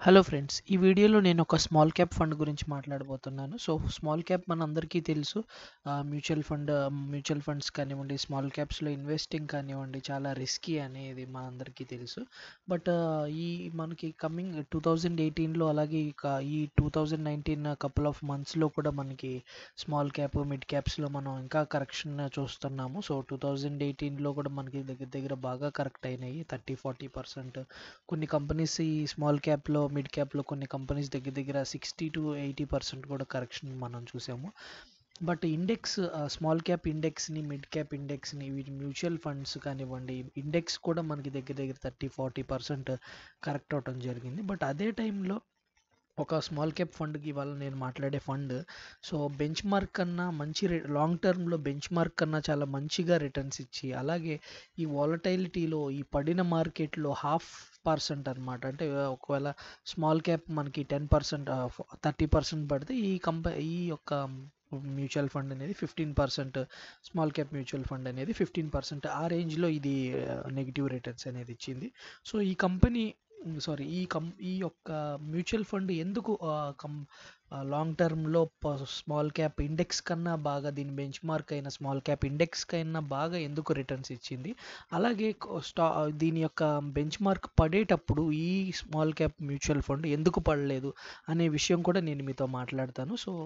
hello friends ఈ వీడియోలో నేను ఒక స్మాల్ క్యాప్ ఫండ్ గురించి మాట్లాడబోతున్నాను సో స్మాల్ క్యాప్ మనందరికీ తెలుసు మ్యూచువల్ ఫండ్ మ్యూచువల్ ఫండ్స్ కానివ్వండి స్మాల్ క్యాప్స్లో ఇన్వెస్టింగ్ కానివ్వండి చాలా రిస్కీ అనేది మనందరికీ తెలుసు బట్ ఈ మనకి కమింగ్ టూ థౌజండ్ ఎయిటీన్లో అలాగే ఇక ఈ two thousand nineteen couple of మంత్స్లో కూడా మనకి స్మాల్ క్యాప్ మిడ్ క్యాప్స్లో మనం ఇంకా కరెక్షన్ చూస్తున్నాము సో టూ థౌజండ్ ఎయిటీన్లో కూడా మనకి దగ్గర దగ్గర బాగా కరెక్ట్ అయినాయి థర్టీ ఫార్టీ పర్సెంట్ కొన్ని కంపెనీస్ ఈ స్మాల్ క్యాప్లో మిడ్ క్యాప్లో కొన్ని కంపెనీస్ దగ్గర దగ్గర సిక్స్టీ టు ఎయిటీ పర్సెంట్ కూడా కరెక్షన్ మనం చూసాము బట్ ఇండెక్స్ స్మాల్ క్యాప్ ఇండెక్స్ని మిడ్ క్యాప్ ఇండెక్స్ని వీటి మ్యూచువల్ ఫండ్స్ కానివ్వండి ఇండెక్స్ కూడా మనకి దగ్గర దగ్గర థర్టీ ఫార్టీ పర్సెంట్ కరెక్ట్ అవటం జరిగింది బట్ అదే టైంలో ఒక స్మాల్ క్యాప్ ఫండ్కి ఇవాళ నేను మాట్లాడే ఫండ్ సో బెంచ్ మార్క్ కన్నా మంచి లాంగ్ టర్మ్లో బెంచ్ మార్క్ కన్నా చాలా మంచిగా రిటర్న్స్ ఇచ్చి అలాగే ఈ వాలటైలిటీలో ఈ పడిన మార్కెట్లో హాఫ్ పర్సెంట్ అనమాట అంటే ఒకవేళ స్మాల్ క్యాప్ మనకి టెన్ పర్సెంట్ థర్టీ పర్సెంట్ పడితే ఈ కంప ఈ యొక్క మ్యూచువల్ ఫండ్ అనేది fifteen percent small cap mutual fund అనేది ఫిఫ్టీన్ పర్సెంట్ ఆ రేంజ్లో ఇది నెగిటివ్ రిటర్న్స్ అనేది ఇచ్చింది సో ఈ కంపెనీ సారీ ఈ కం ఈ యొక్క మ్యూచువల్ ఫండ్ ఎందుకు కం లాంగ్ టర్మ్లో స్మాల్ క్యాప్ ఇండెక్స్ కన్నా బాగా దీని బెంచ్ మార్క్ అయిన స్మాల్ క్యాప్ ఇండెక్స్ కన్నా బాగా ఎందుకు రిటర్న్స్ ఇచ్చింది అలాగే స్టా దీని యొక్క బెంచ్ మార్క్ పడేటప్పుడు ఈ స్మాల్ క్యాప్ మ్యూచువల్ ఫండ్ ఎందుకు పడలేదు అనే విషయం కూడా నేను మీతో మాట్లాడతాను సో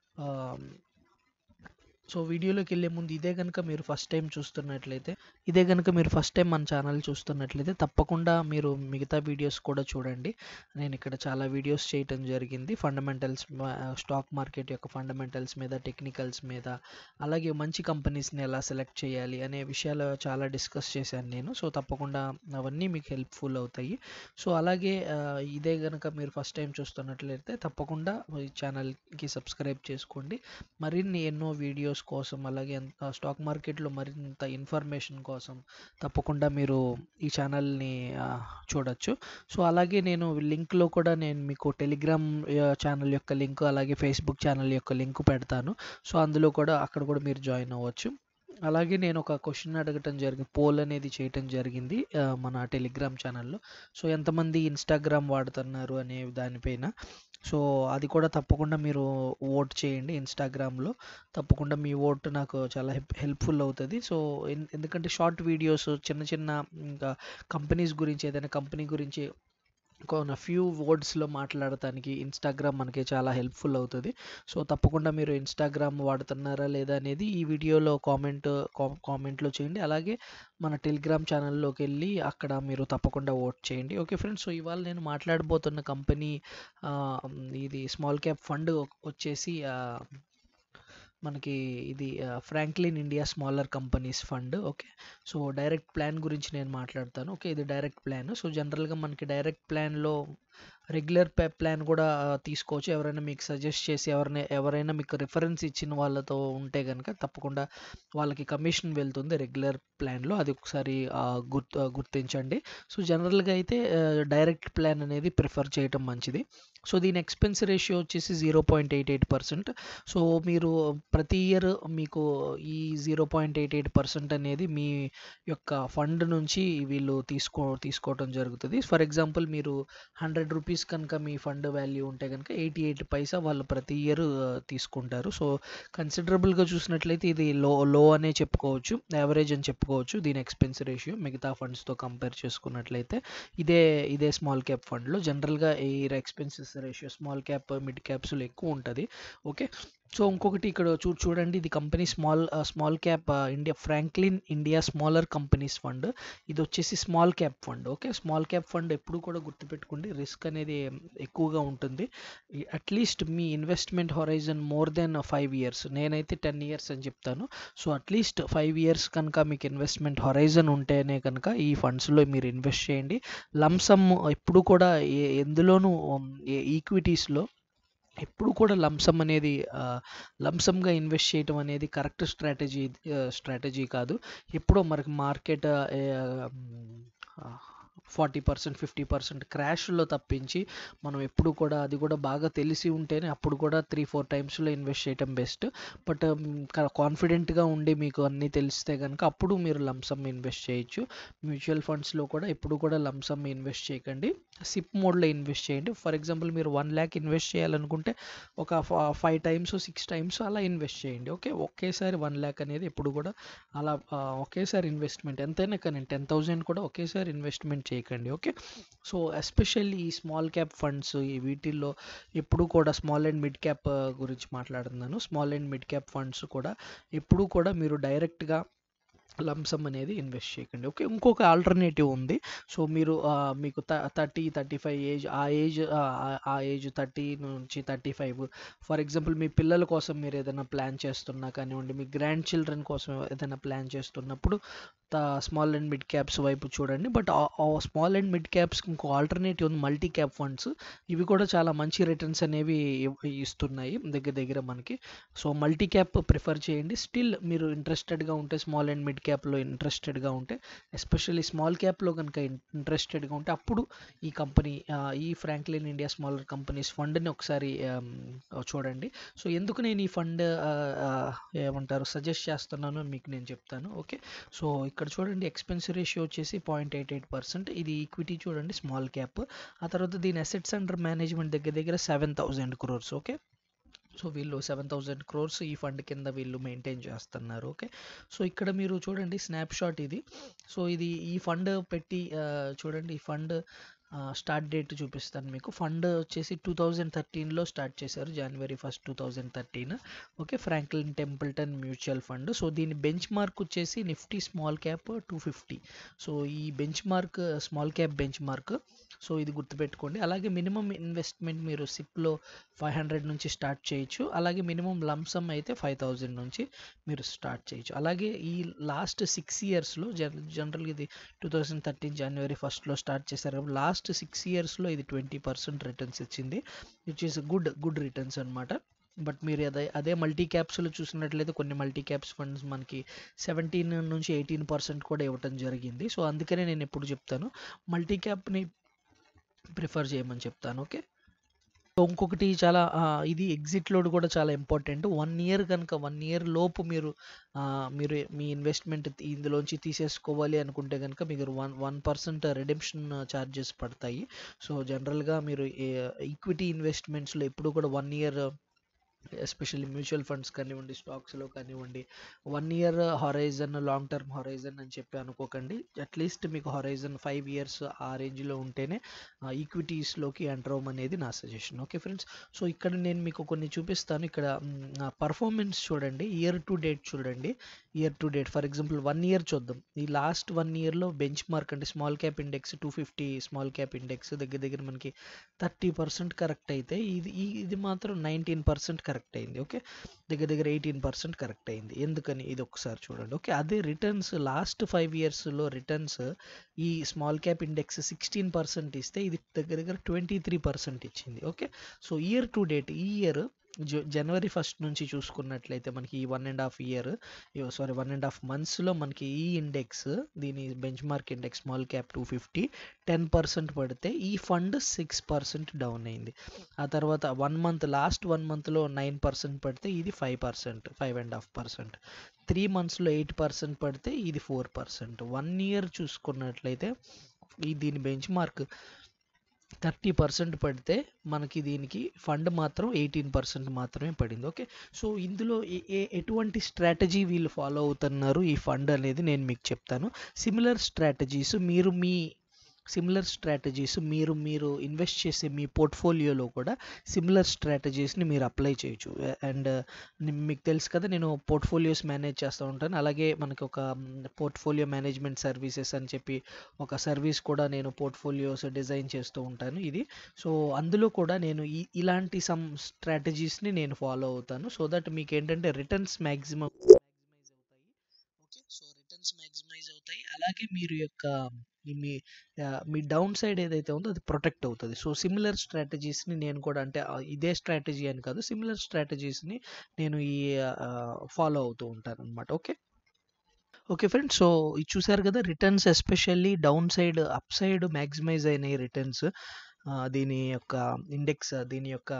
సో వీడియోలోకి వెళ్ళే ముందు ఇదే కనుక మీరు ఫస్ట్ టైం చూస్తున్నట్లయితే ఇదే కనుక మీరు ఫస్ట్ టైం మన ఛానల్ చూస్తున్నట్లయితే తప్పకుండా మీరు మిగతా వీడియోస్ కూడా చూడండి నేను ఇక్కడ చాలా వీడియోస్ చేయటం జరిగింది ఫండమెంటల్స్ స్టాక్ మార్కెట్ యొక్క ఫండమెంటల్స్ మీద టెక్నికల్స్ మీద అలాగే మంచి కంపెనీస్ని ఎలా సెలెక్ట్ చేయాలి అనే విషయాలు చాలా డిస్కస్ చేశాను నేను సో తప్పకుండా అవన్నీ మీకు హెల్ప్ఫుల్ అవుతాయి సో అలాగే ఇదే కనుక మీరు ఫస్ట్ టైం చూస్తున్నట్లయితే తప్పకుండా ఈ ఛానల్కి సబ్స్క్రైబ్ చేసుకోండి మరిన్ని ఎన్నో వీడియోస్ కోసం అలాగే స్టాక్ మార్కెట్లో మరింత ఇన్ఫర్మేషన్ కోసం తప్పకుండా మీరు ఈ ఛానల్ని చూడొచ్చు సో అలాగే నేను లింక్లో కూడా నేను మీకు టెలిగ్రామ్ ఛానల్ యొక్క లింక్ అలాగే ఫేస్బుక్ ఛానల్ యొక్క లింక్ పెడతాను సో అందులో కూడా అక్కడ కూడా మీరు జాయిన్ అవ్వచ్చు అలాగే నేను ఒక క్వశ్చన్ అడగటం జరిగింది పోల్ అనేది చేయటం జరిగింది మన టెలిగ్రామ్ ఛానల్లో సో ఎంతమంది ఇన్స్టాగ్రామ్ వాడుతున్నారు అనే దానిపైన సో అది కూడా తప్పకుండా మీరు ఓట్ చేయండి ఇన్స్టాగ్రామ్లో తప్పకుండా మీ ఓట్ నాకు చాలా హెల్ప్ఫుల్ అవుతుంది సో ఎందుకంటే షార్ట్ వీడియోస్ చిన్న చిన్న ఇంకా కంపెనీస్ గురించి ఏదైనా కంపెనీ గురించి కొన్ని ఫ్యూ వర్డ్స్లో మాట్లాడటానికి ఇన్స్టాగ్రామ్ మనకి చాలా హెల్ప్ఫుల్ అవుతుంది సో తప్పకుండా మీరు ఇన్స్టాగ్రామ్ వాడుతున్నారా లేదా అనేది ఈ వీడియోలో కామెంట్ కామెంట్లో చేయండి అలాగే మన టెలిగ్రామ్ ఛానల్లోకి వెళ్ళి అక్కడ మీరు తప్పకుండా ఓట్ చేయండి ఓకే ఫ్రెండ్స్ సో ఇవాళ నేను మాట్లాడబోతున్న కంపెనీ ఇది స్మాల్ క్యాప్ ఫండ్ వచ్చేసి మనకి ఇది Franklin India smaller companies fund okay so direct plan గురించి నేను మాట్లాడతాను ఓకే ఇది డైరెక్ట్ ప్లాన్ సో జనరల్గా మనకి డైరెక్ట్ ప్లాన్లో రెగ్యులర్ పే ప్లాన్ కూడా తీసుకోవచ్చు ఎవరైనా మీకు సజెస్ట్ చేసి ఎవరైనా ఎవరైనా మీకు రిఫరెన్స్ ఇచ్చిన వాళ్ళతో ఉంటే కనుక తప్పకుండా వాళ్ళకి కమిషన్ వెళ్తుంది రెగ్యులర్ ప్లాన్లో అది ఒకసారి గుర్తు గుర్తించండి సో జనరల్గా అయితే డైరెక్ట్ ప్లాన్ అనేది ప్రిఫర్ చేయటం మంచిది సో దీని ఎక్స్పెన్స్ రేషియో వచ్చేసి zero point eight eight percent so మీరు ప్రతి ఇయర్ మీకు ఈ zero point eight eight percent అనేది మీ యొక్క ఫండ్ నుంచి వీళ్ళు తీసుకో తీసుకోవటం జరుగుతుంది ఫర్ ఎగ్జాంపుల్ మీరు హండ్రెడ్ రూపీస్ కనుక మీ ఫండ్ వాల్యూ ఉంటే కనుక ఎయిటీ ఎయిట్ పైసా వాళ్ళు ప్రతి ఇయర్ తీసుకుంటారు సో కన్సిడరబుల్గా చూసినట్లయితే ఇది లో లో అనే చెప్పుకోవచ్చు యావరేజ్ అని చెప్పుకోవచ్చు దీని ఎక్స్పెన్స్ రేషియో మిగతా ఫండ్స్తో కంపేర్ చేసుకున్నట్లయితే ఇదే ఇదే స్మాల్ క్యాప్ ఫండ్లో జనరల్గా ఈ expenses ratio small cap mid క్యాప్స్లో ఎక్కువ ఉంటుంది ఓకే సో ఇంకొకటి ఇక్కడ చూ చూడండి ఇది company small small cap India Franklin India smaller companies fund ఇది వచ్చేసి small cap fund okay small cap fund ఎప్పుడు కూడా గుర్తుపెట్టుకోండి రిస్క్ అనేది ఎక్కువగా ఉంటుంది అట్లీస్ట్ మీ investment horizon more than five years నేనైతే టెన్ ఇయర్స్ అని చెప్తాను సో అట్లీస్ట్ ఫైవ్ ఇయర్స్ కనుక మీకు ఇన్వెస్ట్మెంట్ హొరైజన్ ఉంటేనే కనుక ఈ ఫండ్స్లో మీరు ఇన్వెస్ట్ చేయండి లంసమ్ ఎప్పుడు కూడా ఎందులోనూ ఈక్విటీస్లో ఎప్పుడు కూడా లంసమ్ అనేది లంసమ్గా ఇన్వెస్ట్ చేయటం అనేది కరెక్ట్ స్ట్రాటజీ స్ట్రాటజీ కాదు ఎప్పుడో మనకి market forty percent fifty percent క్రాష్లో తప్పించి మనం ఎప్పుడు కూడా అది కూడా బాగా తెలిసి ఉంటేనే అప్పుడు కూడా త్రీ ఫోర్ టైమ్స్లో ఇన్వెస్ట్ చేయటం బెస్ట్ బట్ కాన్ఫిడెంట్గా ఉండి మీకు అన్నీ తెలిస్తే కనుక అప్పుడు మీరు లంసమ్ ఇన్వెస్ట్ చేయొచ్చు మ్యూచువల్ ఫండ్స్లో కూడా ఎప్పుడు కూడా లంసమ్ ఇన్వెస్ట్ చేయకండి సిప్ మోడ్లో ఇన్వెస్ట్ చేయండి ఫర్ ఎగ్జాంపుల్ మీరు వన్ ల్యాక్ ఇన్వెస్ట్ చేయాలనుకుంటే ఒక ఫైవ్ టైమ్స్ సిక్స్ టైమ్స్ అలా ఇన్వెస్ట్ చేయండి ఓకే ఒకేసారి వన్ ల్యాక్ అనేది ఎప్పుడు కూడా అలా ఆ, ఒకేసారి ఇన్వెస్ట్మెంట్ ఎంతైనా కానీ టెన్ థౌజండ్ కూడా ఒకేసారి ఇన్వెస్ట్మెంట్ చేయకండి ఓకే సో ఎస్పెషల్లీ ఈ స్మాల్ క్యాప్ ఫండ్స్ ఈ వీటిల్లో ఎప్పుడు కూడా స్మాల్ అండ్ మిడ్ క్యాప్ గురించి మాట్లాడుతున్నాను small and mid cap funds కూడా ఎప్పుడు కూడా మీరు డైరెక్ట్గా లంసమ్ అనేది ఇన్వెస్ట్ చేయకండి ఓకే ఇంకొక ఆల్టర్నేటివ్ ఉంది సో మీరు ఆ, మీకు థర్టీ థర్టీ ఫైవ్ ఏజ్ ఆ ఏజ్ ఆ ఏజ్ థర్టీ నుంచి థర్టీ ఫైవ్ ఫర్ ఎగ్జాంపుల్ మీ పిల్లల కోసం మీరు ఏదైనా ప్లాన్ చేస్తున్నా కానివ్వండి మీ గ్రాండ్ చిల్డ్రన్ కోసం ఏదైనా ప్లాన్ చేస్తున్నప్పుడు స్మాల్ అండ్ మిడ్ క్యాప్స్ వైపు చూడండి but small and mid caps ఇంకో ఆల్టర్నేటివ్ ఉంది మల్టీ క్యాప్ ఫండ్స్ ఇవి కూడా చాలా మంచి రిటర్న్స్ అనేవి ఇవ్- ఇస్తున్నాయి దగ్గర దగ్గర మనకి సో మల్టీ క్యాప్ ప్రిఫర్ చేయండి స్టిల్ మీరు ఇంట్రెస్టెడ్గా ఉంటే స్మాల్ అండ్ మిడ్ క్యాప్లో ఇంట్రెస్టెడ్గా ఉంటే ఎస్పెషల్లీ స్మాల్ క్యాప్లో కనుక ఇంట్రెస్టెడ్గా ఉంటే అప్పుడు ఈ కంపెనీ ఈ ఫ్రాంక్లిన్ ఇండియా స్మాలర్ కంపెనీస్ ఫండ్ని ఒకసారి ఆమ్, చూడండి సో ఎందుకు నేను ఈ ఫండ్ ఏమంటారు సజెస్ట్ చేస్తున్నాను మీకు నేను చెప్తాను ఓకే సో ఇక్కడ చూడండి ఎక్స్పెన్స్ రేషియో వచ్చేసి పాయింట్ ఎయిట్ ఎయిట్ పర్సెంట్ ఇది ఈక్విటీ చూడండి స్మాల్ క్యాప్ ఆ తర్వాత దీని అసెట్స్ అండర్ మేనేజ్మెంట్ దగ్గర దగ్గర seven thousand crores okay so వీళ్ళు సెవెన్ థౌజండ్ క్రోర్స్ ఈ ఫండ్ కింద వీళ్ళు మెయింటైన్ చేస్తున్నారు ఓకే సో ఇక్కడ మీరు చూడండి స్నాప్ షాట్ ఇది సో ఇది ఈ ఫండ్ పెట్టి ఆ, చూడండి ఈ ఫండ్ స్టార్ట్ డేట్ చూపిస్తాను మీకు ఫండ్ వచ్చేసి టూ థౌజండ్ థర్టీన్లో స్టార్ట్ చేశారు January first two thousand thirteen okay Franklin Templeton mutual fund so దీని బెంచ్ మార్క్ వచ్చేసి Nifty small cap two fifty so ఈ benchmark small cap benchmark so ఇది గుర్తుపెట్టుకోండి అలాగే మినిమం ఇన్వెస్ట్మెంట్ మీరు సిప్లో ఫైవ్ హండ్రెడ్ నుంచి స్టార్ట్ చేయొచ్చు అలాగే మినిమం లంసమ్ అయితే ఫైవ్ థౌజండ్ నుంచి మీరు స్టార్ట్ చేయొచ్చు అలాగే ఈ లాస్ట్ సిక్స్ ఇయర్స్లో జన జనరల్గా ఇది టూ థౌజండ్ థర్టీన్ జనవరి ఫస్ట్లో స్టార్ట్ చేశారు కాబట్టి లాస్ట్ సిక్స్ ఇయర్స్లో ఇది ట్వంటీ పర్సెంట్ రిటర్న్స్ ఇచ్చింది which is good good returns అనమాట బట్ మీరు అదే అదే మల్టీ క్యాప్స్లో చూసినట్లయితే కొన్ని మల్టీ క్యాప్స్ ఫండ్స్ మనకి సెవెంటీన్ నుంచి ఎయిటీన్ పర్సెంట్ కూడా ఇవ్వటం జరిగింది సో అందుకనే నేను ఎప్పుడు చెప్తాను మల్టీ క్యాప్ని ప్రిఫర్ చేయమని చెప్తాను ఓకే సో ఇంకొకటి చాలా ఆ, ఇది ఎగ్జిట్ లోడ్ కూడా చాలా ఇంపార్టెంట్ వన్ ఇయర్ కనుక వన్ ఇయర్ లోపు మీరు ఆ, మీరు మీ ఇన్వెస్ట్మెంట్ ఇందులోంచి తీసేసుకోవాలి అనుకుంటే కనుక మీకు one one percent redemption charges పడతాయి సో జనరల్గా మీరు ఈక్విటీ ఇన్వెస్ట్మెంట్స్లో ఎప్పుడు కూడా one year especially mutual funds కానివ్వండి స్టాక్స్లో కానివ్వండి one year horizon long term horizon అని చెప్పి అనుకోకండి అట్లీస్ట్ మీకు హొరైజన్ ఫైవ్ ఇయర్స్ ఆ రేంజ్లో ఉంటేనే ఈక్విటీస్లోకి ఎంటర్ అవ్వమనేది నా సజెషన్ ఓకే ఫ్రెండ్స్ సో ఇక్కడ నేను మీకు కొన్ని చూపిస్తాను ఇక్కడ పర్ఫార్మెన్స్ చూడండి ఇయర్ టు డేట్ చూడండి year to date for example one year చూద్దాం ఈ లాస్ట్ వన్ ఇయర్లో బెంచ్ మార్క్ అంటే small cap index two fifty small cap index దగ్గర దగ్గర మనకి థర్టీ పర్సెంట్ కరెక్ట్ అయితే ఇది ఈ- ఇది మాత్రం నైన్టీన్ పర్సెంట్ కరెక్ట్ అయింది ఓకే దగ్గర దగ్గర ఎయిటీన్ పర్సెంట్ కరెక్ట్ అయింది ఎందుకని ఇది ఒకసారి చూడండి ఓకే అదే రిటర్న్స్ లాస్ట్ ఫైవ్ ఇయర్స్లో రిటర్న్స్ ఈ small cap index sixteen percent ఇస్తే ఇది దగ్గర దగ్గర ట్వంటీ త్రీ పర్సెంట్ ఇచ్చింది okay so year to date ఈ ఇయర్ జనవరి ఫస్ట్ నుంచి చూసుకున్నట్లయితే మనకి ఈ one and half year sorry one and half మంత్స్లో మనకి ఈ ఇండెక్స్ దీని benchmark index small cap two fifty ten percent పడితే ఈ ఫండ్ సిక్స్ పర్సెంట్ డౌన్ అయింది ఆ తర్వాత వన్ మంత్ లాస్ట్ వన్ మంత్లో నైన్ పర్సెంట్ పడితే ఇది five percent five and half percent three మంత్స్లో ఎయిట్ పర్సెంట్ పడితే ఇది ఫోర్ పర్సెంట్ వన్ ఇయర్ చూసుకున్నట్లయితే ఈ దీని బెంచ్ మార్క్ థర్టీ పర్సెంట్ పడితే మనకి దీనికి ఫండ్ మాత్రం ఎయిటీన్ పర్సెంట్ మాత్రమే పడింది ఓకే సో ఇందులో ఏ- ఏ ఎటువంటి స్ట్రాటజీ వీళ్ళు ఫాలో అవుతున్నారు ఈ ఫండ్ అనేది నేను మీకు చెప్తాను సిమిలర్ స్ట్రాటజీస్ మీరు మీ సిమిలర్ స్ట్రాటజీస్ మీరు మీరు ఇన్వెస్ట్ చేసే మీ పోర్ట్ఫోలియోలో కూడా సిమిలర్ స్ట్రాటజీస్ని మీరు అప్లై చేయొచ్చు అండ్ మీకు తెలుసు కదా నేను పోర్ట్ఫోలియోస్ మేనేజ్ చేస్తూ ఉంటాను అలాగే మనకి ఒక పోర్ట్ఫోలియో మేనేజ్మెంట్ సర్వీసెస్ అని చెప్పి ఒక సర్వీస్ కూడా నేను పోర్ట్ఫోలియోస్ డిజైన్ చేస్తూ ఉంటాను ఇది సో అందులో కూడా నేను ఈ ఇలాంటి సమ్ స్ట్రాటజీస్ని నేను ఫాలో అవుతాను సో దట్ మీకు ఏంటంటే returns maximum okay so returns maximise అవుతాయి అలాగే మీరు యొక్క ఈ మీ ఆ, మీ డౌన్ సైడ్ ఏదైతే ఉందో అది ప్రొటెక్ట్ అవుతుంది సో సిమిలర్ స్ట్రాటజీస్ని నేను కూడా అంటే ఆ, ఇదే స్ట్రాటజీ అని కాదు సిమిలర్ స్ట్రాటజీస్ని నేను ఈ ఫాలో అవుతూ ఉంటాను అనమాట ఓకే ఓకే ఫ్రెండ్స్ సో ఇది చూసారు కదా returns especially downside upside maximise అయినాయి రిటర్న్స్ దీని యొక్క ఇండెక్స్ దీని యొక్క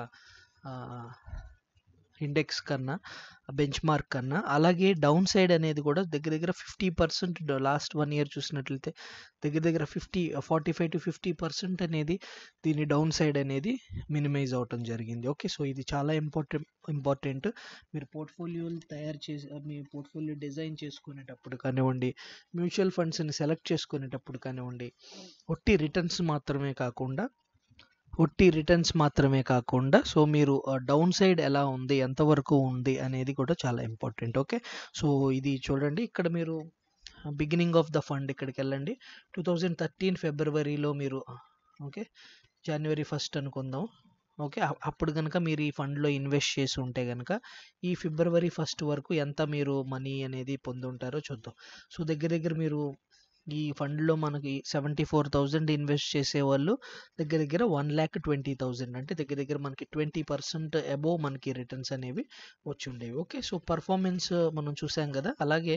ఇండెక్స్ కన్నా బెంచ్ మార్క్ కన్నా అలాగే డౌన్ సైడ్ అనేది కూడా దగ్గర దగ్గర fifty percent last one year చూసినట్లయితే దగ్గర దగ్గర fifty forty five to fifty percent అనేది దీని డౌన్ సైడ్ అనేది మినిమైజ్ అవటం జరిగింది ఓకే సో ఇది చాలా ఇంపార్టెంట్ ఇంపార్టెంట్ మీరు పోర్ట్ఫోలియోలు తయారు చేసి మీ పోర్ట్ఫోలియో డిజైన్ చేసుకునేటప్పుడు కానివ్వండి మ్యూచువల్ ఫండ్స్ని సెలెక్ట్ చేసుకునేటప్పుడు కానివ్వండి ఒట్టి రిటర్న్స్ మాత్రమే కాకుండా ఒట్టి రిటర్న్స్ మాత్రమే కాకుండా సో మీరు డౌన్ సైడ్ ఎలా ఉంది ఎంతవరకు ఉంది అనేది కూడా చాలా ఇంపార్టెంట్ ఓకే సో ఇది చూడండి ఇక్కడ మీరు బిగినింగ్ ఆఫ్ ద ఫండ్ ఇక్కడికి వెళ్ళండి టూ థౌజండ్ థర్టీన్ ఫిబ్రవరిలో మీరు ఓకే జనవరి ఫస్ట్ అనుకుందాం ఓకే అప్పుడు కనుక మీరు ఈ ఫండ్లో ఇన్వెస్ట్ చేసి ఉంటే కనుక ఈ ఫిబ్రవరి ఫస్ట్ వరకు ఎంత మీరు మనీ అనేది పొందుంటారో చూద్దాం సో దగ్గర దగ్గర మీరు ఈ ఫండ్లో మనకి సెవెంటీ ఫోర్ థౌజండ్ ఇన్వెస్ట్ చేసేవాళ్ళు దగ్గర దగ్గర వన్ ల్యాక్ ట్వంటీ థౌజండ్ అంటే దగ్గర దగ్గర మనకి ట్వంటీ పర్సెంట్ అబోవ్ మనకి రిటర్న్స్ అనేవి వచ్చి ఉండేవి ఓకే సో పర్ఫార్మెన్స్ మనం చూసాం కదా అలాగే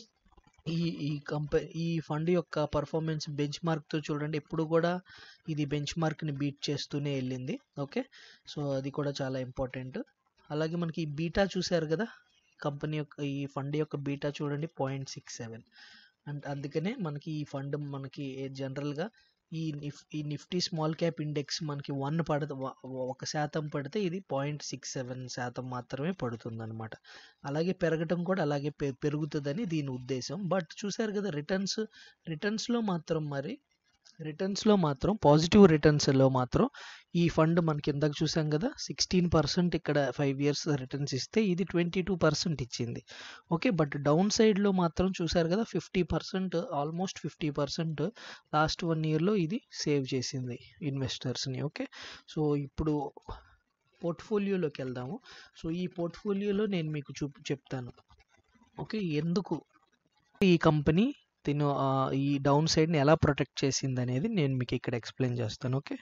ఈ ఈ కంపెనీ ఈ ఫండ్ యొక్క పర్ఫార్మెన్స్ బెంచ్ మార్క్తో చూడండి ఎప్పుడు కూడా ఇది బెంచ్ మార్క్ని బీట్ చేస్తూనే వెళ్ళింది ఓకే సో అది కూడా చాలా ఇంపార్టెంట్ అలాగే మనకి ఈ బీటా చూసారు కదా కంపెనీ యొక్క ఈ ఫండ్ యొక్క బీటా చూడండి పాయింట్ సిక్స్ సెవెన్ అండ్ అందుకనే మనకి ఈ ఫండ్ మనకి జనరల్గా ఈ నిఫ్ ఈ నిఫ్టీ స్మాల్ క్యాప్ ఇండెక్స్ మనకి వన్ పడితే ఒక శాతం పడితే ఇది పాయింట్ సిక్స్ సెవెన్ శాతం మాత్రమే పడుతుంది అనమాట అలాగే పెరగటం కూడా అలాగే పెరుగుతుందని దీని ఉద్దేశం బట్ చూసారు కదా రిటర్న్స్ రిటర్న్స్లో మాత్రం మరి రిటర్న్స్లో మాత్రం పాజిటివ్ రిటర్న్స్లో మాత్రం ఈ ఫండ్ మనకి ఇందాక చూసాం కదా సిక్స్టీన్ పర్సెంట్ ఇక్కడ ఫైవ్ ఇయర్స్ రిటర్న్స్ ఇస్తే ఇది ట్వంటీ టూ పర్సెంట్ ఇచ్చింది ఓకే బట్ డౌన్ సైడ్లో మాత్రం చూసారు కదా fifty percent almost fifty percent last one ఇయర్లో ఇది సేవ్ చేసింది ఇన్వెస్టర్స్ని ఓకే సో ఇప్పుడు పోర్ట్ఫోలియోలోకి వెళ్దాము సో ఈ పోర్ట్ఫోలియోలో నేను మీకు చూపి చెప్తాను ఓకే ఎందుకు ఈ కంపెనీ తిను ఈ డౌన్ సైడ్ని ఎలా ప్రొటెక్ట్ చేసింది అనేది నేను మీకు ఇక్కడ ఎక్స్ప్లెయిన్ చేస్తాను ఓకే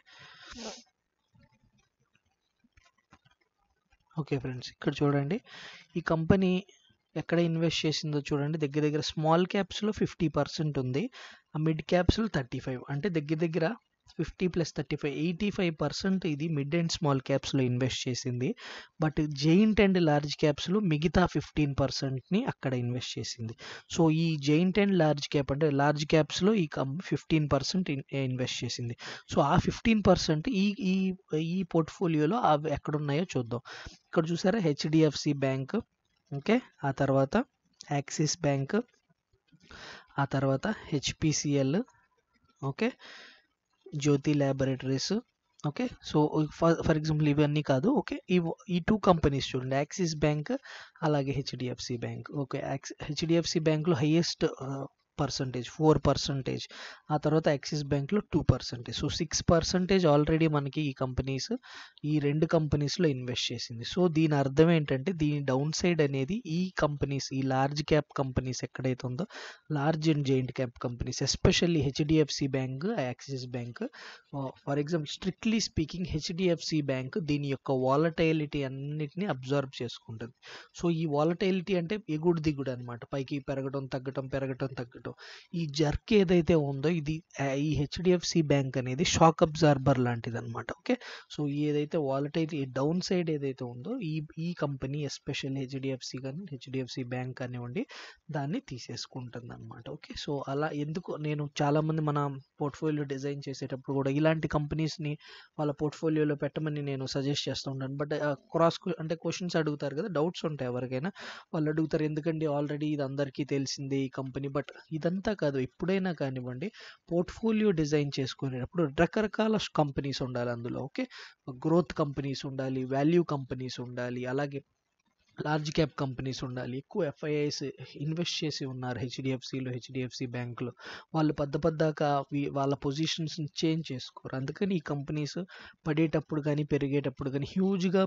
ఓకే ఫ్రెండ్స్ ఇక్కడ చూడండి ఈ కంపెనీ ఎక్కడ ఇన్వెస్ట్ చేసిందో చూడండి దగ్గర దగ్గర స్మాల్ క్యాప్స్లో ఫిఫ్టీ పర్సెంట్ ఉంది ఆ మిడ్ క్యాప్స్లో థర్టీ ఫైవ్ అంటే దగ్గర దగ్గర fifty plus thirty five eighty five percent ఇది మిడ్ అండ్ స్మాల్ క్యాప్స్లో ఇన్వెస్ట్ చేసింది బట్ జైంట్ అండ్ లార్జ్ క్యాప్స్లో మిగతా ఫిఫ్టీన్ పర్సెంట్ని అక్కడ ఇన్వెస్ట్ చేసింది సో ఈ జైంట్ అండ్ లార్జ్ క్యాప్ అంటే లార్జ్ క్యాప్స్లో ఈ కం ఫిఫ్టీన్ పర్సెంట్ ఇన్వెస్ట్ చేసింది సో ఆ ఫిఫ్టీన్ పర్సెంట్ ఈ ఈ ఈ పోర్ట్ఫోలియోలో అవి ఎక్కడున్నాయో చూద్దాం ఇక్కడ చూసారా హెచ్డిఎఫ్సి బ్యాంక్ ఓకే ఆ తర్వాత యాక్సిస్ బ్యాంక్ ఆ తర్వాత HPCL okay Jyothy laboratories okay so for for example ఇవన్నీ కాదు ఓకే ఈ ఈ టూ కంపెనీస్ చూడండి యాక్సిస్ బ్యాంక్ అలాగే హెచ్డిఎఫ్సి బ్యాంక్ ఓకే యాక్స్ హెచ్డిఎఫ్సి బ్యాంక్లో హయ్యెస్ట్ పర్సంటేజ్ ఫోర్ పర్సంటేజ్ ఆ తర్వాత యాక్సిస్ బ్యాంక్లో two percentage so six percentage already మనకి ఈ కంపెనీస్ ఈ రెండు కంపెనీస్లో ఇన్వెస్ట్ చేసింది సో దీని అర్థం ఏంటంటే దీని డౌన్ సైడ్ అనేది ఈ కంపెనీస్ ఈ లార్జ్ క్యాప్ కంపెనీస్ ఎక్కడైతే ఉందో large and giant cap companies especially HDFC bank Axis bank for example strictly speaking HDFC bank దీని యొక్క వాలటైలిటీ అన్నిటిని అబ్జర్వ్ చేసుకుంటుంది సో ఈ వాలటైలిటీ అంటే ఎగుడు దిగుడు అనమాట పైకి పెరగడం తగ్గడం పెరగడం తగ్గడం ఈ జర్క్ ఏదైతే ఉందో ఇది ఈ హెచ్డిఎఫ్సి బ్యాంక్ అనేది షాక్ అబ్జార్బర్ లాంటిది అనమాట ఓకే సో ఏదైతే వాలటైలిటీ డౌన్ సైడ్ ఏదైతే ఉందో ఈ ఈ కంపెనీ ఎస్పెషల్ హెచ్డిఎఫ్సి కానీ హెచ్డిఎఫ్సి బ్యాంక్ కానివ్వండి దాన్ని తీసేసుకుంటుంది అనమాట ఓకే సో అలా ఎందుకు నేను చాలామంది మన పోర్ట్ఫోలియో డిజైన్ చేసేటప్పుడు కూడా ఇలాంటి కంపెనీస్ని వాళ్ళ పోర్ట్ఫోలియోలో పెట్టమని నేను సజెస్ట్ చేస్తూ ఉంటాను బట్ క్రాస్ అంటే క్వశ్చన్స్ అడుగుతారు కదా డౌట్స్ ఉంటాయి ఎవరికైనా వాళ్ళు అడుగుతారు ఎందుకంటే ఆల్రెడీ ఇది అందరికీ తెలిసిందే ఈ కంపెనీ బట్ ఇదంతా కాదు ఎప్పుడైనా కానివ్వండి పోర్ట్ఫోలియో డిజైన్ చేసుకునేటప్పుడు రకరకాల కంపెనీస్ ఉండాలి అందులో ఓకే గ్రోత్ కంపెనీస్ ఉండాలి వాల్యూ కంపెనీస్ ఉండాలి అలాగే లార్జ్ క్యాప్ కంపెనీస్ ఉండాలి ఎక్కువ ఎఫ్ఐఐస్ ఇన్వెస్ట్ చేసి ఉన్నారు హెచ్డిఎఫ్సిలో హెచ్డిఎఫ్సి బ్యాంకులో వాళ్ళు పెద్ద పెద్దగా వాళ్ళ పొజిషన్స్ని చేంజ్ చేసుకోరు అందుకని ఈ కంపెనీస్ పడేటప్పుడు కానీ పెరిగేటప్పుడు కానీ హ్యూజ్గా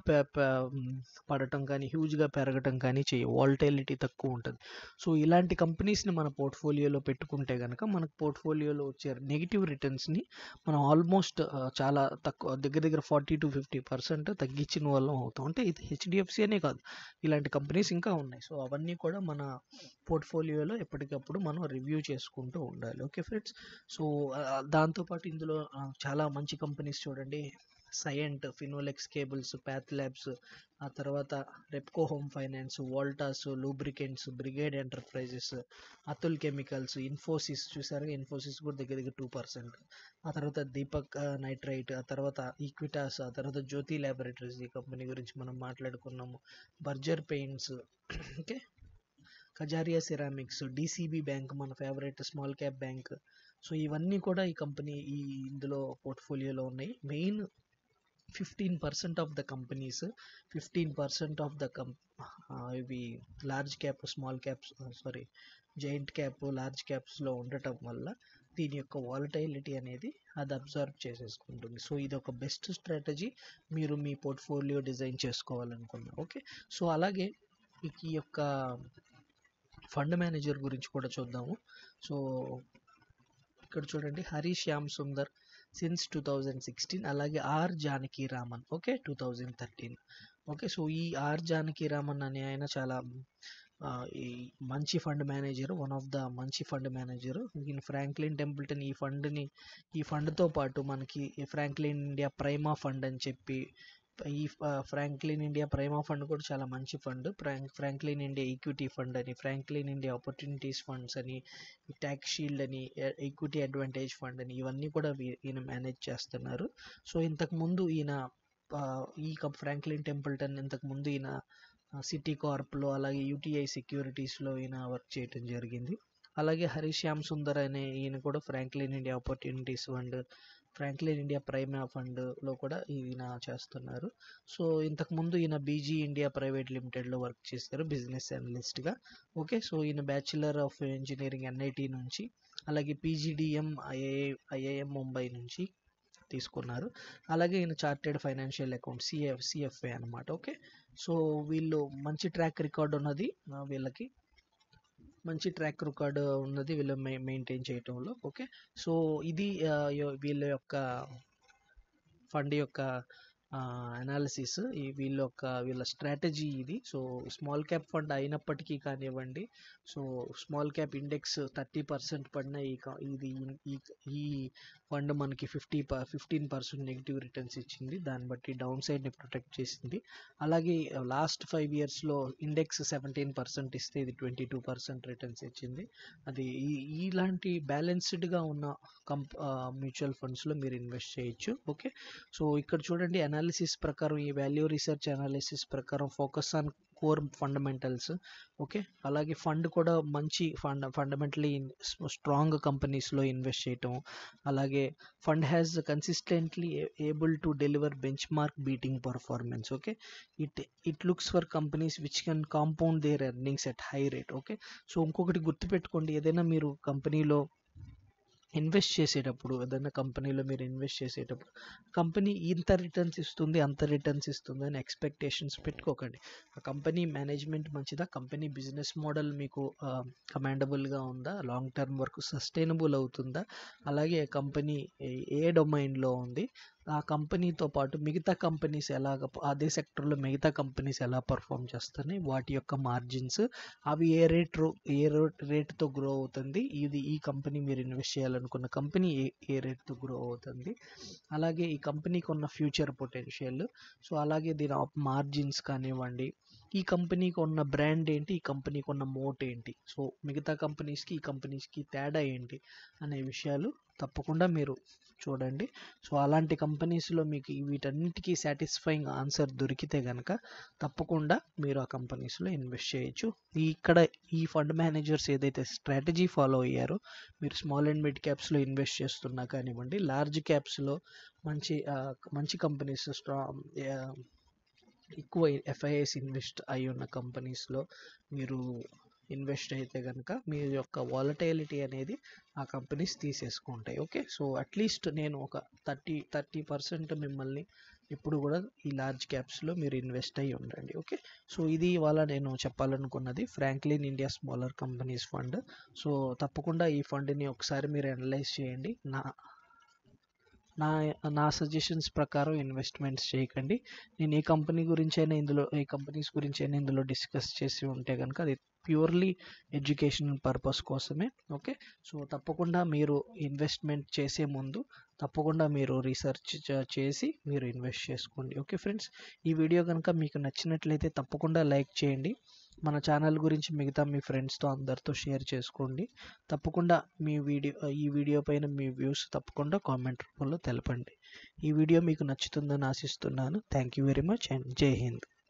పడటం కానీ హ్యూజ్గా పెరగటం కానీ చేయ వాల్టైలిటీ తక్కువ ఉంటుంది సో ఇలాంటి కంపెనీస్ని మన పోర్ట్ఫోలియోలో పెట్టుకుంటే కనుక మనకు పోర్ట్ఫోలియోలో వచ్చే నెగిటివ్ రిటర్న్స్ని మనం ఆల్మోస్ట్ చాలా తక్కువ దగ్గర దగ్గర ఫార్టీ టు ఫిఫ్టీ పర్సెంట్ తగ్గించిన వాళ్ళం అవుతాం అంటే ఇది హెచ్డిఎఫ్సి అనే కాదు ఇలాంటి కంపెనీస్ ఇంకా ఉన్నాయి సో అవన్నీ కూడా మన పోర్ట్ఫోలియోలో ఎప్పటికప్పుడు మనం రివ్యూ చేసుకుంటూ ఉండాలి ఓకే ఫ్రెండ్స్ సో దాంతోపాటు ఇందులో ఆ, చాలా మంచి కంపెనీస్ చూడండి Cyient Finolex cables path labs ఆ తర్వాత Repco home finance Voltas lubricants Brigade enterprises Atul chemicals Infosys చూసారు ఇన్ఫోసిస్ కూడా దగ్గర దగ్గర టూ పర్సెంట్ ఆ తర్వాత దీపక్ నైట్రైట్ ఆ తర్వాత ఈక్విటాస్ ఆ తర్వాత జ్యోతి ల్యాబొరేటరీస్ ఈ కంపెనీ గురించి మనం మాట్లాడుకున్నాము Berger paints okay Kajaria ceramics DCB bank మన favourite small cap bank so ఇవన్నీ కూడా ఈ కంపెనీ ఈ ఇందులో పోర్ట్ఫోలియోలో ఉన్నాయి main fifteen percent of the companies fifteen percent of the కం ఇవి large cap small caps sorry giant cap large క్యాప్స్లో ఉండటం వల్ల దీని యొక్క వాలటైలిటీ అనేది అది అబ్జర్వ్ చేసేసుకుంటుంది సో ఇది ఒక బెస్ట్ స్ట్రాటజీ మీరు మీ పోర్ట్ఫోలియో డిజైన్ చేసుకోవాలనుకున్నా ఓకే సో అలాగే మీకు ఈ యొక్క ఫండ్ మేనేజర్ గురించి కూడా చూద్దాము సో ఇక్కడ చూడండి Hari Shyam Sundar since two thousand sixteen అలాగే R Janaki Raman okay two thousand thirteen okay so ఈ ఆర్ జానకి రామన్ అనే ఆయన చాలా ఆ, ఈ మంచి fund manager one of the మంచి ఫండ్ మేనేజర్ ఈయన ఫ్రాంక్లిన్ టెంపుల్టన్ ఈ ఫండ్ని ఈ ఫండ్తో పాటు మనకి ఈ ఫ్రాంక్లిన్ ఇండియా ప్రైమా ఫండ్ అని చెప్పి ఈ ఫ్రాంక్లిన్ ఇండియా ప్రైమా ఫండ్ కూడా చాలా మంచి fund Franklin India equity fund అని ఫ్రాంక్లిన్ ఇండియా ఆపర్చునిటీస్ ఫండ్స్ అని ట్యాక్స్ షీల్డ్ అని ఈక్విటీ అడ్వాంటేజ్ ఫండ్ అని ఇవన్నీ కూడా వీ- ఈయన మేనేజ్ చేస్తున్నారు సో ఇంతకు ముందు ఈయన ఆ, ఈ కప్ ఫ్రాంక్లిన్ టెంపుల్టన్ ఇంతకు ముందు ఈయన సిటీ కార్ప్లో అలాగే యూటీఐ సెక్యూరిటీస్లో ఈయన వర్క్ చేయటం జరిగింది అలాగే హరిశ్యామ్ సుందర్ అనే ఈయన కూడా Franklin India opportunities fund Franklin India prime ఫండ్లో కూడా ఈయన చేస్తున్నారు సో ఇంతకు ముందు ఈయన బీజీ ఇండియా ప్రైవేట్ లిమిటెడ్లో వర్క్ చేస్తారు బిజినెస్ అనలిస్ట్గా ఓకే సో ఈయన బ్యాచులర్ ఆఫ్ ఇంజనీరింగ్ ఎన్ఐటి నుంచి అలాగే పీజీడిఎం ఐఐ ఐఐఎం ముంబై నుంచి తీసుకున్నారు అలాగే ఈయన chartered financial account CF CFA అనమాట ఓకే సో వీళ్ళు మంచి ట్రాక్ రికార్డ్ ఉన్నది ఆ, వీళ్ళకి మంచి ట్రాక్ రికార్డ్ ఉన్నది వీళ్ళు మెయింటైన్ చేయటంలో ఓకే సో ఇది ఆ, యో- వీళ్ళ యొక్క ఫండ్ యొక్క అనాలిసిస్ ఈ వీళ్ళ యొక్క వీళ్ళ స్ట్రాటజీ ఇది సో స్మాల్ క్యాప్ ఫండ్ అయినప్పటికీ కానివ్వండి so small cap index thirty percent పడిన ఈ క- ఇది ఈ ఈ ఫండ్ మనకి fifty fifteen percent negative returns ఇచ్చింది దాన్ని బట్టి డౌన్ సైడ్ని ప్రొటెక్ట్ చేసింది అలాగే లాస్ట్ ఫైవ్ ఇయర్స్లో ఇండెక్స్ సెవెంటీన్ పర్సెంట్ ఇస్తే ఇది ట్వంటీ టూ పర్సెంట్ రిటర్న్స్ ఇచ్చింది అది ఈ ఇలాంటి బ్యాలెన్స్డ్గా ఉన్న కంప్ మ్యూచువల్ ఫండ్స్లో మీరు ఇన్వెస్ట్ చేయొచ్చు ఓకే సో ఇక్కడ చూడండి అనాలిసిస్ ప్రకారం ఈ వాల్యూ రీసెర్చ్ అనాలిసిస్ ప్రకారం focus on core fundamentals okay అలాగే ఫండ్ కూడా మంచి ఫండ్ ఫండమెంటలీ స్ట్రాంగ్ కంపెనీస్లో ఇన్వెస్ట్ చేయటం అలాగే fund has consistently able to deliver benchmark beating performance okay it it looks for companies which can compound their earnings at high rate okay so ఇంకొకటి గుర్తుపెట్టుకోండి ఏదైనా మీరు కంపెనీలో ఇన్వెస్ట్ చేసేటప్పుడు ఏదైనా కంపెనీలో మీరు ఇన్వెస్ట్ చేసేటప్పుడు కంపెనీ ఇంత రిటర్న్స్ ఇస్తుంది అంత రిటర్న్స్ ఇస్తుంది అని ఎక్స్పెక్టేషన్స్ పెట్టుకోకండి ఆ కంపెనీ మేనేజ్మెంట్ మంచిదా కంపెనీ బిజినెస్ మోడల్ మీకు కమాండబుల్గా ఉందా లాంగ్ టర్మ్ వరకు సస్టైనబుల్ అవుతుందా అలాగే కంపెనీ ఏ డొమైన్లో ఉంది ఆ కంపెనీతో పాటు మిగతా కంపెనీస్ ఎలాగ అదే సెక్టర్లో మిగతా కంపెనీస్ ఎలా పర్ఫామ్ చేస్తున్నాయి వాటి యొక్క మార్జిన్స్ అవి ఏ రేట్ ఏ రేట్తో గ్రో అవుతుంది ఇది ఈ కంపెనీ మీరు ఇన్వెస్ట్ చేయాలనుకున్న కంపెనీ ఏ ఏ రేట్తో గ్రో అవుతుంది అలాగే ఈ కంపెనీకి ఉన్న ఫ్యూచర్ పొటెన్షియల్ సో అలాగే దీని మార్జిన్స్ కానివ్వండి ఈ కంపెనీకి ఉన్న బ్రాండ్ ఏంటి ఈ కంపెనీకి ఉన్న మోట్ ఏంటి సో మిగతా కంపెనీస్కి ఈ కంపెనీస్కి తేడా ఏంటి అనే విషయాలు తప్పకుండా మీరు చూడండి సో అలాంటి కంపెనీస్లో మీకు ఈ వీటన్నిటికీ సాటిస్ఫైయింగ్ ఆన్సర్ దొరికితే కనుక తప్పకుండా మీరు ఆ కంపెనీస్లో ఇన్వెస్ట్ చేయొచ్చు ఈ ఇక్కడ ఈ ఫండ్ మేనేజర్స్ ఏదైతే స్ట్రాటజీ ఫాలో అయ్యారో మీరు స్మాల్ అండ్ మిడ్ క్యాప్స్లో ఇన్వెస్ట్ చేస్తున్నా కానివ్వండి లార్జ్ క్యాప్స్లో మంచి ఆ, మంచి కంపెనీస్ స్ట్రాంగ్ ఎక్కువ ఎఫ్ఐఎస్ ఇన్వెస్ట్ అయి ఉన్న కంపెనీస్లో మీరు ఇన్వెస్ట్ అయితే కనుక మీ యొక్క వాలటైలిటీ అనేది ఆ కంపెనీస్ తీసేసుకుంటాయి ఓకే సో అట్లీస్ట్ నేను ఒక థర్టీ థర్టీ పర్సెంట్ మిమ్మల్ని ఇప్పుడు కూడా ఈ లార్జ్ క్యాప్స్లో మీరు ఇన్వెస్ట్ అయ్యి ఉండండి ఓకే సో ఇది ఇవాళ నేను చెప్పాలనుకున్నది Franklin India smaller companies fund so తప్పకుండా ఈ ఫండ్ని ఒకసారి మీరు అనలైజ్ చేయండి నా నా నా సజెషన్స్ ప్రకారం ఇన్వెస్ట్మెంట్స్ చేయకండి నేను ఏ కంపెనీ గురించి అయినా ఇందులో ఏ కంపెనీస్ గురించి అయినా ఇందులో డిస్కస్ చేసి ఉంటే కనుక అది ప్యూర్లీ ఎడ్యుకేషనల్ పర్పస్ కోసమే ఓకే సో తప్పకుండా మీరు ఇన్వెస్ట్మెంట్ చేసే ముందు తప్పకుండా మీరు రీసెర్చ్ చేసి మీరు ఇన్వెస్ట్ చేసుకోండి ఓకే ఫ్రెండ్స్ ఈ వీడియో కనుక మీకు నచ్చినట్లయితే తప్పకుండా లైక్ చేయండి మన ఛానల్ గురించి మిగతా మీ ఫ్రెండ్స్తో అందరితో షేర్ చేసుకోండి తప్పకుండా మీ వీడియో ఈ వీడియో పైన మీ వ్యూస్ తప్పకుండా కామెంట్ రూపంలో తెలపండి ఈ వీడియో మీకు నచ్చుతుందని ఆశిస్తున్నాను thank you very much and జై హింద్